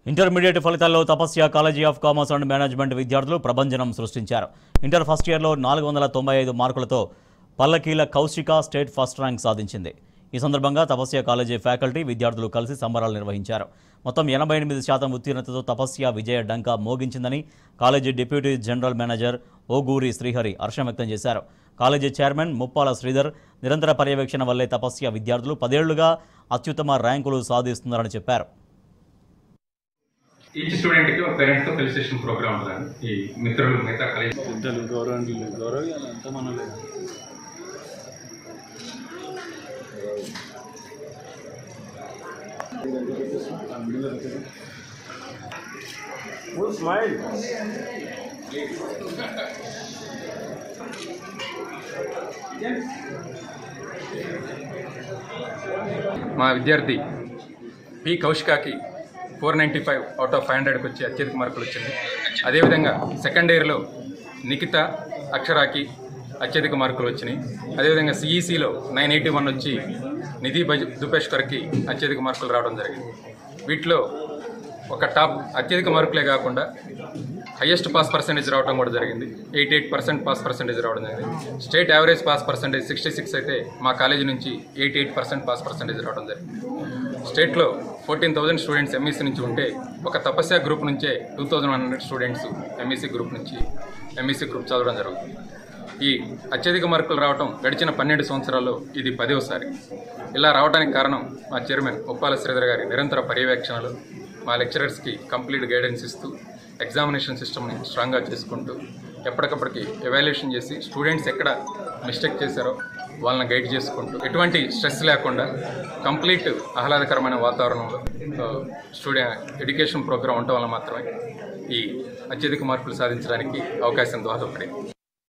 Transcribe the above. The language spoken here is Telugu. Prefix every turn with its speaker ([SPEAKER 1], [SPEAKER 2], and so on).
[SPEAKER 1] ఇంటర్మీడియట్ ఫలితాల్లో Tapasya college of commerce and management విద్యార్థులు ప్రభంజనం సృష్టించారు ఇంటర్ ఫస్ట్ ఇయర్లో నాలుగు వందల తొంభై ఐదు మార్కులతో పల్లకీల కౌశిక స్టేట్ ఫస్ట్ ర్యాంక్ సాధించింది ఈ సందర్భంగా తపస్య కాలేజీ ఫ్యాకల్టీ విద్యార్థులు కలిసి సంబరాలు నిర్వహించారు మొత్తం ఎనభై ఎనిమిది శాతం ఉత్తీర్ణతతో తపస్య విజయ డంకా మోగించిందని college deputy general manager Oguri Srihari హర్షం వ్యక్తం చేశారు కాలేజీ చైర్మన్ ముప్పాల శ్రీధర్ నిరంతర పర్యవేక్షణ వల్లే తపస్య విద్యార్థులు పదేళ్లుగా అత్యుత్తమ ర్యాంకులు సాధిస్తున్నారని చెప్పారు
[SPEAKER 2] ఈచ్ స్టూడెంట్ కి ఒక పేరెంట్స్ తో ఫెలిసిటేషన్ ప్రోగ్రామ్ ఉంటుంది ఈ మిత్రులు మిగతా కాలేజ్
[SPEAKER 3] పెద్దలు గౌరవాలు గౌరవాలు అంతా మనలే
[SPEAKER 2] మా విద్యార్థి పి కౌశికాకి four ninety five out of five హండ్రెడ్కి వచ్చి అత్యధిక మార్కులు వచ్చింది అదేవిధంగా సెకండ్ ఇయర్లో నిఖిత అక్షరాకి అత్యధిక మార్కులు వచ్చినాయి అదేవిధంగా సిఈసిలో నైన్ ఎయిటీ వన్ వచ్చి నిధి బజ్ దుపేష్కర్కి అత్యధిక మార్కులు రావడం జరిగింది వీటిలో ఒక టాప్ అత్యధిక మార్కులే కాకుండా హైయెస్ట్ పాస్ పర్సెంటేజ్ రావడం కూడా జరిగింది eighty eight percent pass percentage రావడం జరిగింది state average pass percentage sixty six అయితే మా కాలేజీ నుంచి eighty eight percent pass percentage రావడం జరిగింది స్టేట్లో ఫోర్టీన్ థౌజండ్ స్టూడెంట్స్ ఎంఈసీ నుంచి ఉంటే ఒక తపస్య గ్రూప్ నుంచే two thousand one hundred students MEC group నుంచి ఎంఈసీ గ్రూప్ చదవడం జరుగుతుంది ఈ అత్యధిక మార్కులు రావడం గడిచిన పన్నెండు సంవత్సరాల్లో ఇది పదవసారి ఇలా రావడానికి కారణం మా చైర్మన్ ఉప్పాల శ్రీధర్ గారి నిరంతర పర్యవేక్షణలు మా లెక్చరర్స్కి కంప్లీట్ గైడెన్స్ ఇస్తూ ఎగ్జామినేషన్ సిస్టమ్ని స్ట్రాంగ్గా చేసుకుంటూ ఎప్పటికప్పటికి ఎవాల్యుయేషన్ చేసి స్టూడెంట్స్ ఎక్కడ మిస్టేక్ చేశారో వాళ్ళని గైడ్ చేసుకుంటూ ఎటువంటి స్ట్రెస్ లేకుండా కంప్లీట్ ఆహ్లాదకరమైన వాతావరణంలో స్టూడెంట్ ఎడ్యుకేషన్ ప్రోగ్రామ్ ఉండటం వల్ల మాత్రమే ఈ అత్యధిక మార్కులు సాధించడానికి అవకాశం దోహదపడింది